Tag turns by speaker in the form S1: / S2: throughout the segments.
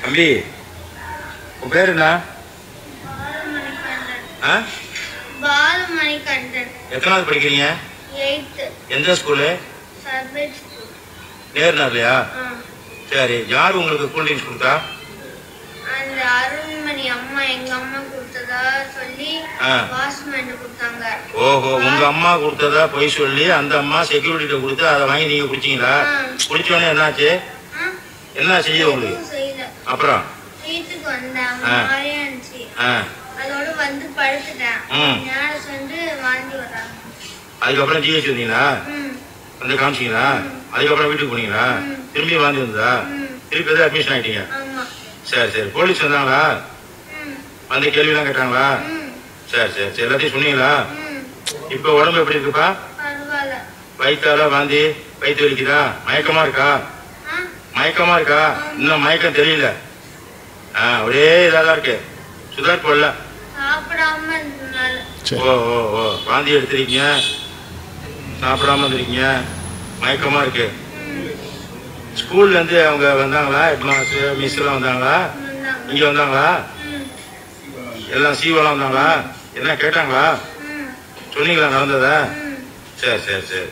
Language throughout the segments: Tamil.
S1: தம்பி உன் பேர் என்ன
S2: பாலமணிகண்டன்
S1: ஆ
S2: பாலமணிகண்டன்
S1: எத்தனாவது படிக்கிறீங்க
S2: எயித்து
S1: எந்த ஸ்கூலு
S2: சர்வேட் ஸ்கூல்
S1: நேர்னார்லையா
S2: ஆ
S1: சரி யார் உங்களுக்கு கூல் ட்ரிங்க்ஸ் கொடுத்தா
S2: அந்த அருண்மணி அம்மா எங்க அம்மா கொடுத்ததா சொல்லி
S1: ஆ.
S2: வாஷ்மேன் கொடுத்தாங்க
S1: ஓஹோ உங்க அம்மா கொடுத்ததா பொய் சொல்லி அந்த அம்மா செக்யூரிட்டிட்ட கொடுத்து அதை வாங்கி நீங்க குடிச்சீங்களா
S2: ஆ.
S1: குடிச்ச உடனே என்னாச்சு
S2: ஆ?
S1: என்ன செய்யுது உங்களுக்கு
S2: எதுவும் செய்யல
S1: அப்புறம்
S2: வீட்டுக்கு வந்தேன்
S1: ஆ.
S2: மாதிரியா இருந்துச்சு
S1: ஆ
S2: அதோட வந்து படுத்துட்டேன்
S1: ம்.
S2: நேரம் சென்று வாந்தி வர்றாங்க
S1: அதுக்கப்புறம் ஜிஹெச் வந்தீங்களா
S2: ம்
S1: வந்து காமிச்சிங்களா அதுக்கப்புறம் வீட்டுக்கு போனீங்களா
S2: ம்.
S1: திரும்பி வாந்தி வந்ததா
S2: ம்
S1: திருப்பி எதாவது அட்மிஷன் ஆயிட்டீங்க
S2: ஆமா
S1: சரி சரி போலீஸ் வந்தாங்களா
S2: ம்
S1: வந்து கேள்விலாம் கேட்டாங்களா
S2: ம்
S1: சரி சரி சரி எல்லாத்தையும் சொன்னீங்களா
S2: ம்
S1: இப்போ உடம்பு எப்படி இருக்குப்பா
S2: பரவாயில்ல
S1: வயிற்றால வாந்தி வயிற்று வலிக்குதா மயக்கமா இருக்கா
S2: ஆ
S1: மயக்கமா இருக்கா இன்னும் மயக்கம் தெரியல ஆ ஒரே இதாக தான் இருக்கு சுகர் போடல
S2: சாப்பிடாம இருந்தனால
S3: சரி
S1: ஓ ஓ ஓ வாந்தி எடுத்திருக்கீங்க சாப்பிடாம இருந்திருக்கீங்க மயக்கமா இருக்கு
S2: ம்
S1: ஸ்கூல்ல இருந்து அவங்க வந்தாங்களா ஹெட் மாஸ்டர் மிஸ் எல்லாம் வந்தாங்களா
S2: வந்தாங்க
S1: இங்க வந்தாங்களா
S2: ம்
S1: எல்லாம் சீவெல்லாம் வந்தாங்களா என்ன கேட்டாங்களா
S2: ம்
S1: சொன்னீங்களா நடந்ததா
S2: ம்
S1: சரி சரி சரி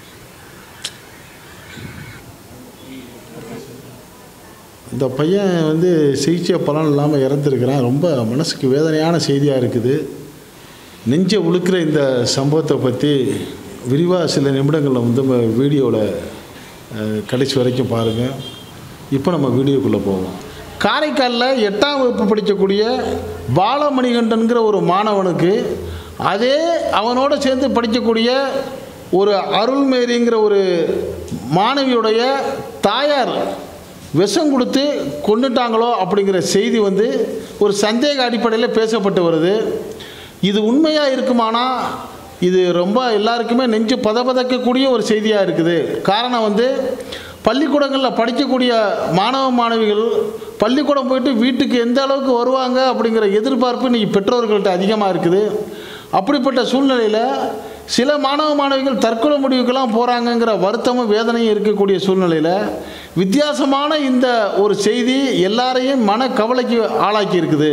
S3: இந்த பையன் வந்து சிகிச்சை பலன் இல்லாமல் இறந்துருக்கிறான் ரொம்ப மனசுக்கு வேதனையான செய்தியாக இருக்குது நெஞ்சை உழுக்கிற இந்த சம்பவத்தை பற்றி விரிவாக சில நிமிடங்களில் வந்து நம்ம வீடியோவில் கடைசி வரைக்கும் பாருங்கள் இப்போ நம்ம வீடியோக்குள்ளே போவோம் காரைக்காலில் எட்டாம் வகுப்பு படிக்கக்கூடிய பாலமணிகண்டன்கிற ஒரு மாணவனுக்கு அதே அவனோட சேர்ந்து படிக்கக்கூடிய ஒரு அருள்மேரிங்கிற ஒரு மாணவியுடைய தாயார் விஷம் கொடுத்து கொண்டுட்டாங்களோ அப்படிங்கிற செய்தி வந்து ஒரு சந்தேக அடிப்படையில் பேசப்பட்டு வருது இது உண்மையாக இருக்குமானா இது ரொம்ப எல்லாருக்குமே நெஞ்சு பதபதக்கக்கூடிய ஒரு செய்தியாக இருக்குது காரணம் வந்து பள்ளிக்கூடங்களில் படிக்கக்கூடிய மாணவ மாணவிகள் பள்ளிக்கூடம் போயிட்டு வீட்டுக்கு எந்த அளவுக்கு வருவாங்க அப்படிங்கிற எதிர்பார்ப்பு இன்றைக்கி பெற்றோர்கள்ட்ட அதிகமாக இருக்குது அப்படிப்பட்ட சூழ்நிலையில் சில மாணவ மாணவிகள் தற்கொலை முடிவுக்கெல்லாம் போகிறாங்கங்கிற வருத்தமும் வேதனையும் இருக்கக்கூடிய சூழ்நிலையில் வித்தியாசமான இந்த ஒரு செய்தி எல்லாரையும் மன கவலைக்கு ஆளாக்கி இருக்குது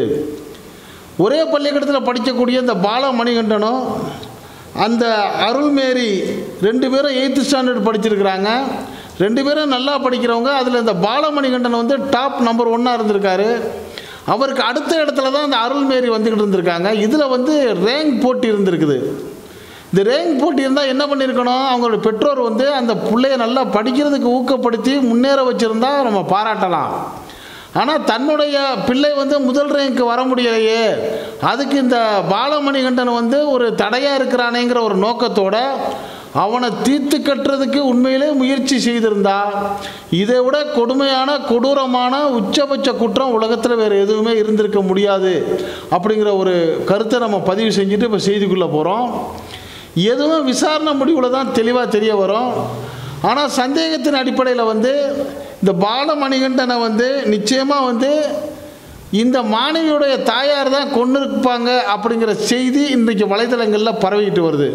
S3: ஒரே பள்ளிக்கூடத்தில் படிக்கக்கூடிய இந்த பால மணிகண்டனும் அந்த அருள்மேரி ரெண்டு பேரும் எயித்து ஸ்டாண்டர்ட் படிச்சிருக்கிறாங்க ரெண்டு பேரும் நல்லா படிக்கிறவங்க அதில் இந்த பாலமணிகண்டன் வந்து டாப் நம்பர் ஒன்னாக இருந்திருக்காரு அவருக்கு அடுத்த இடத்துல தான் இந்த அருள்மேரி வந்துக்கிட்டு இருந்திருக்காங்க இதில் வந்து ரேங்க் போட்டி இருந்திருக்குது இந்த ரேங்க் போட்டி இருந்தால் என்ன பண்ணியிருக்கணும் அவங்களோட பெற்றோர் வந்து அந்த பிள்ளைய நல்லா படிக்கிறதுக்கு ஊக்கப்படுத்தி முன்னேற வச்சுருந்தா நம்ம பாராட்டலாம் ஆனால் தன்னுடைய பிள்ளை வந்து முதல் ரேங்க்கு வர முடியலையே அதுக்கு இந்த பாலமணிகண்டன் வந்து ஒரு தடையாக இருக்கிறானேங்கிற ஒரு நோக்கத்தோட அவனை தீர்த்து கட்டுறதுக்கு உண்மையிலே முயற்சி செய்திருந்தா இதை விட கொடுமையான கொடூரமான உச்சபட்ச குற்றம் உலகத்தில் வேறு எதுவுமே இருந்திருக்க முடியாது அப்படிங்கிற ஒரு கருத்தை நம்ம பதிவு செஞ்சுட்டு இப்போ செய்திக்குள்ளே போகிறோம் எதுவும் விசாரணை முடிவில் தான் தெளிவாக தெரிய வரும் ஆனால் சந்தேகத்தின் அடிப்படையில் வந்து இந்த பாலமணிகண்டனை வந்து நிச்சயமாக வந்து இந்த மாணவியுடைய தாயார் தான் கொண்டு இருப்பாங்க அப்படிங்கிற செய்தி இன்றைக்கு வலைதளங்களில் பரவிட்டு வருது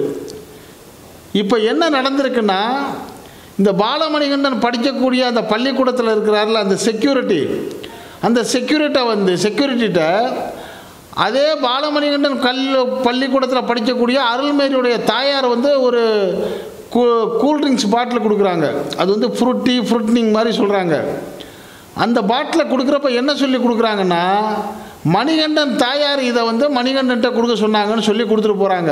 S3: இப்போ என்ன நடந்திருக்குன்னா இந்த பாலமணிகண்டன் படிக்கக்கூடிய அந்த பள்ளிக்கூடத்தில் இருக்கிறார்ல அந்த செக்யூரிட்டி அந்த செக்யூரிட்டை வந்து செக்யூரிட்டிகிட்ட அதே பாலமணிகண்டன் கல் பள்ளிக்கூடத்தில் படிக்கக்கூடிய அருள்மேரியுடைய தாயார் வந்து ஒரு கூ கூல்ட்ரிங்க்ஸ் பாட்டில் கொடுக்குறாங்க அது வந்து ஃப்ரூட்டி ஃப்ரூட்னிங் மாதிரி சொல்கிறாங்க அந்த பாட்டில் கொடுக்குறப்ப என்ன சொல்லி கொடுக்குறாங்கன்னா மணிகண்டன் தாயார் இதை வந்து மணிகண்டன்ட்ட கொடுக்க சொன்னாங்கன்னு சொல்லி கொடுத்துட்டு போகிறாங்க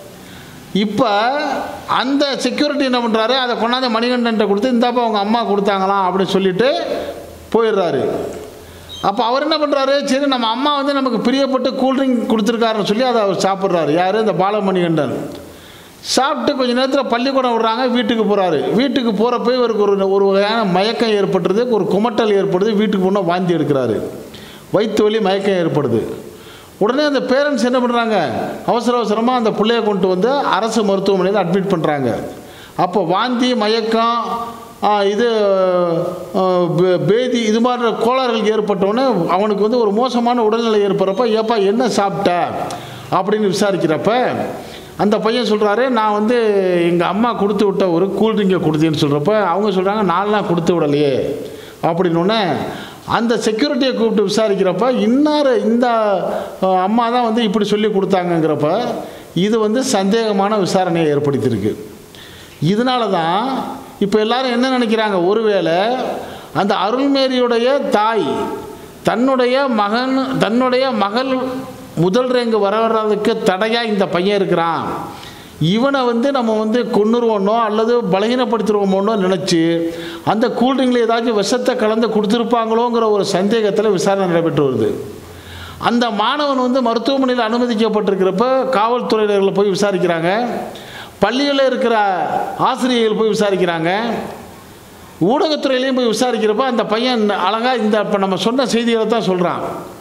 S3: இப்போ அந்த செக்யூரிட்டி என்ன பண்ணுறாரு அதை கொண்டாந்து மணிகண்டன்ட்ட கொடுத்து இந்தாப்பா அவங்க அம்மா கொடுத்தாங்களாம் அப்படின்னு சொல்லிட்டு போயிடுறாரு அப்போ அவர் என்ன பண்ணுறாரு சரி நம்ம அம்மா வந்து நமக்கு பிரியப்பட்டு கூல்ட்ரிங்க் கொடுத்துருக்காருன்னு சொல்லி அதை அவர் சாப்பிட்றாரு யார் இந்த பாலமணிகண்டன் சாப்பிட்டு கொஞ்ச நேரத்தில் பள்ளிக்கூடம் விடுறாங்க வீட்டுக்கு போகிறாரு வீட்டுக்கு போகிறப்ப இவருக்கு ஒரு ஒரு வகையான மயக்கம் ஏற்பட்டுருது ஒரு குமட்டல் ஏற்படுது வீட்டுக்கு போனால் வாந்தி எடுக்கிறாரு வயிற்று வலி மயக்கம் ஏற்படுது உடனே அந்த பேரண்ட்ஸ் என்ன பண்ணுறாங்க அவசர அவசரமாக அந்த பிள்ளைய கொண்டு வந்து அரசு மருத்துவமனையில் அட்மிட் பண்ணுறாங்க அப்போ வாந்தி மயக்கம் ஆ, இது ஆ, பே- பேதி இது மாதிரி கோளாறுகள் ஏற்பட்டவுடனே அவனுக்கு வந்து ஒரு மோசமான உடல்நிலை ஏற்படுறப்ப ஏப்பா என்ன சாப்பிட்ட அப்படின்னு விசாரிக்கிறப்ப அந்த பையன் சொல்கிறாரு நான் வந்து எங்கள் அம்மா கொடுத்து விட்ட ஒரு கூல்ட்ரிங்கை கொடுத்தேன்னு சொல்கிறப்ப அவங்க சொல்கிறாங்க நான்லாம் கொடுத்து விடலையே அப்படின்னோடனே அந்த செக்யூரிட்டியை கூப்பிட்டு விசாரிக்கிறப்ப இன்னார் இந்த அஹ், அம்மா தான் வந்து இப்படி சொல்லி கொடுத்தாங்கங்கிறப்ப இது வந்து சந்தேகமான விசாரணையை ஏற்படுத்தியிருக்கு இதனால தான் இப்போ எல்லாரும் என்ன நினைக்கிறாங்க ஒருவேளை அந்த அருள்மேரியுடைய தாய் தன்னுடைய மகன் தன்னுடைய மகள் முதல் ரேங்கு வர வர்றதுக்கு தடையாக இந்த பையன் இருக்கிறான் இவனை வந்து நம்ம வந்து கொன்னுருவோனோ அல்லது பலகீனப்படுத்திடுவோமோனோ நினச்சி அந்த கூல்ட்ரிங்கில் ஏதாச்சும் விஷத்தை கலந்து கொடுத்துருப்பாங்களோங்கிற ஒரு சந்தேகத்தில் விசாரணை நடைபெற்று வருது அந்த மாணவன் வந்து மருத்துவமனையில் அனுமதிக்கப்பட்டிருக்கிறப்ப காவல்துறையினர்கள் போய் விசாரிக்கிறாங்க பள்ளிகளில் இருக்கிற ஆசிரியர்கள் போய் விசாரிக்கிறாங்க ஊடகத்துறையிலையும் போய் விசாரிக்கிறப்ப அந்த பையன் அழகாக இந்த இப்போ நம்ம சொன்ன செய்திகளை தான் சொல்கிறான்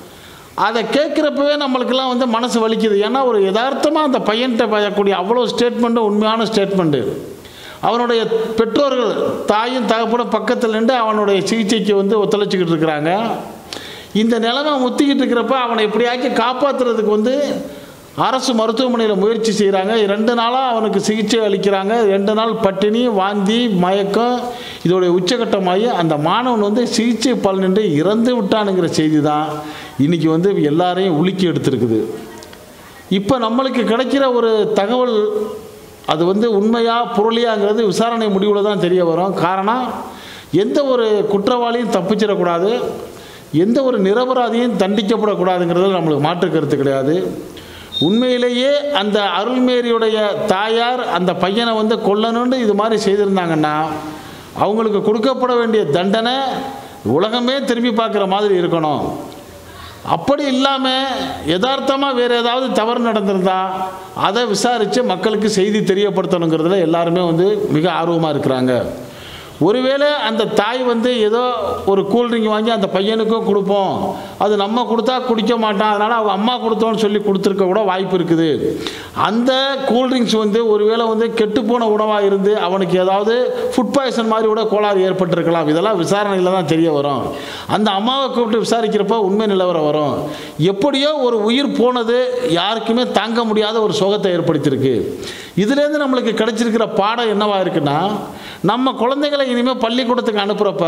S3: அதை கேட்குறப்பவே நம்மளுக்கெல்லாம் வந்து மனசு வலிக்குது ஏன்னா ஒரு யதார்த்தமாக அந்த பையன்கிட்ட பயக்கூடிய அவ்வளோ ஸ்டேட்மெண்ட்டு உண்மையான ஸ்டேட்மெண்ட்டு அவனுடைய பெற்றோர்கள் தாயும் தகப்பனும் பக்கத்தில் நின்று அவனுடைய சிகிச்சைக்கு வந்து ஒத்துழைச்சிக்கிட்டு இருக்கிறாங்க இந்த நிலைமை முத்திக்கிட்டு இருக்கிறப்ப அவனை எப்படியாச்சும் காப்பாற்றுறதுக்கு வந்து அரசு மருத்துவமனையில் முயற்சி செய்கிறாங்க ரெண்டு நாளாக அவனுக்கு சிகிச்சை அளிக்கிறாங்க ரெண்டு நாள் பட்டினி வாந்தி மயக்கம் இதோடைய உச்சகட்டமாகி அந்த மாணவன் வந்து சிகிச்சை பலனின்றி இறந்து விட்டானுங்கிற செய்தி தான் இன்றைக்கி வந்து எல்லாரையும் உலுக்கி எடுத்திருக்குது இப்போ நம்மளுக்கு கிடைக்கிற ஒரு தகவல் அது வந்து உண்மையா புரளியாங்கிறது விசாரணை முடிவில் தான் தெரிய வரும் காரணம் எந்த ஒரு குற்றவாளியும் தப்பிச்சிடக்கூடாது எந்த ஒரு நிரபராதியும் தண்டிக்கப்படக்கூடாதுங்கிறதுல நம்மளுக்கு மாற்று கருத்து கிடையாது உண்மையிலேயே அந்த அருள்மேரியுடைய தாயார் அந்த பையனை வந்து கொல்லணும்னு இது மாதிரி செய்திருந்தாங்கன்னா அவங்களுக்கு கொடுக்கப்பட வேண்டிய தண்டனை உலகமே திரும்பி பார்க்குற மாதிரி இருக்கணும் அப்படி இல்லாமல் யதார்த்தமாக வேறு ஏதாவது தவறு நடந்திருந்தா அதை விசாரித்து மக்களுக்கு செய்தி தெரியப்படுத்தணுங்கிறதுல எல்லாருமே வந்து மிக ஆர்வமாக இருக்கிறாங்க ஒருவேளை அந்த தாய் வந்து ஏதோ ஒரு கூல்ட்ரிங்க் வாங்கி அந்த பையனுக்கும் கொடுப்போம் அது நம்ம கொடுத்தா குடிக்க மாட்டான் அதனால் அவங்க அம்மா கொடுத்தோன்னு சொல்லி கொடுத்துருக்க கூட வாய்ப்பு இருக்குது அந்த கூல்ட்ரிங்க்ஸ் வந்து ஒருவேளை வந்து கெட்டுப்போன உணவாக இருந்து அவனுக்கு ஏதாவது ஃபுட் பாய்சன் மாதிரி கூட கோளாறு ஏற்பட்டிருக்கலாம் இதெல்லாம் விசாரணையில் தான் தெரிய வரும் அந்த அம்மாவை கூப்பிட்டு விசாரிக்கிறப்ப உண்மை நிலவரம் வரும் எப்படியோ ஒரு உயிர் போனது யாருக்குமே தாங்க முடியாத ஒரு சோகத்தை ஏற்படுத்தியிருக்கு இதுலேருந்து நம்மளுக்கு கிடைச்சிருக்கிற பாடம் என்னவா இருக்குன்னா நம்ம குழந்தைகளை இனிமேல் பள்ளிக்கூடத்துக்கு அனுப்புகிறப்ப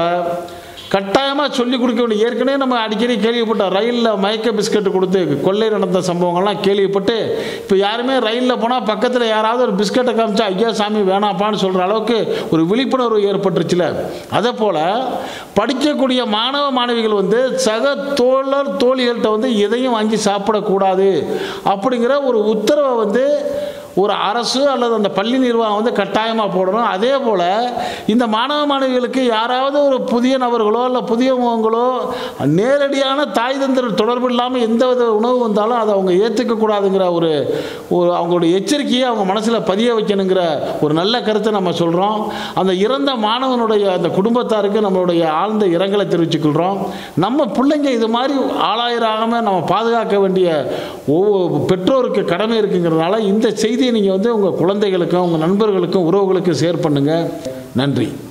S3: கட்டாயமாக சொல்லி கொடுக்க வேண்டிய ஏற்கனவே நம்ம அடிக்கடி கேள்விப்பட்டோம் ரயிலில் மயக்க பிஸ்கட் கொடுத்து கொள்ளை நடந்த சம்பவங்கள்லாம் கேள்விப்பட்டு இப்போ யாருமே ரயிலில் போனால் பக்கத்தில் யாராவது ஒரு பிஸ்கட்டை காமிச்சா ஐயா சாமி வேணாப்பான்னு சொல்கிற அளவுக்கு ஒரு விழிப்புணர்வு ஏற்பட்டுருச்சுல அதே போல் படிக்கக்கூடிய மாணவ மாணவிகள் வந்து சக தோழர் தோழிகள்கிட்ட வந்து எதையும் வாங்கி சாப்பிடக்கூடாது அப்படிங்கிற ஒரு உத்தரவை வந்து ஒரு அரசு அல்லது அந்த பள்ளி நிர்வாகம் வந்து கட்டாயமாக போடணும் அதே போல் இந்த மாணவ மாணவிகளுக்கு யாராவது ஒரு புதிய நபர்களோ இல்லை புதிய முகங்களோ நேரடியான தாய் தந்திர தொடர்பு இல்லாமல் எந்த வித உணவு வந்தாலும் அதை அவங்க ஏற்றுக்கக்கூடாதுங்கிற ஒரு ஒரு அவங்களுடைய எச்சரிக்கையை அவங்க மனசில் பதிய வைக்கணுங்கிற ஒரு நல்ல கருத்தை நம்ம சொல்கிறோம் அந்த இறந்த மாணவனுடைய அந்த குடும்பத்தாருக்கு நம்மளுடைய ஆழ்ந்த இரங்கலை தெரிவிச்சுக்கொள்கிறோம் நம்ம பிள்ளைங்க இது மாதிரி ஆளாயிராகாமல் நம்ம பாதுகாக்க வேண்டிய ஒவ்வொரு பெற்றோருக்கு கடமை இருக்குங்கிறதுனால இந்த செய்தியை நீங்கள் வந்து உங்கள் குழந்தைகளுக்கும் உங்கள் நண்பர்களுக்கும் உறவுகளுக்கும் ஷேர் பண்ணுங்கள் நன்றி